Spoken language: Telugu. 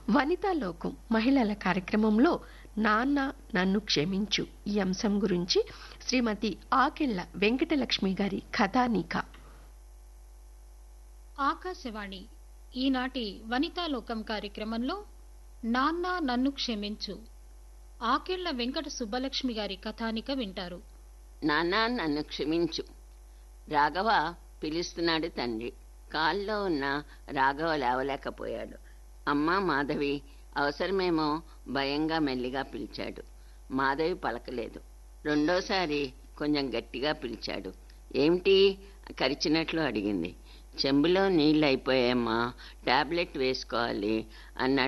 వనితా లోకం మహిళల కార్యక్రమంలో నాన్న నన్ను క్షమించు ఈ అంశం గురించి శ్రీమతి ఆకెళ్ల వెంకటలక్ష్మి గారి కథానిక ఆకాశవాణి ఈనాటి వనితాలోకం కార్యక్రమంలో నాన్న నన్ను క్షమించు ఆకెళ్ల వెంకట సుబ్బలక్ష్మి గారి కథానిక వింటారు నాన్న నన్ను క్షమించు రాఘవ పిలుస్తున్నాడు తండ్రి కాల్లో ఉన్న రాఘవ లేవలేకపోయాడు అమ్మా మాధవి అవసరమేమో భయంగా మెల్లిగా పిలిచాడు మాధవి పలకలేదు రెండోసారి కొంచెం గట్టిగా పిలిచాడు ఏమిటి కరిచినట్లు అడిగింది చెంబులో నీళ్ళు అయిపోయామ్మా టాబ్లెట్ వేసుకోవాలి అన్నాడు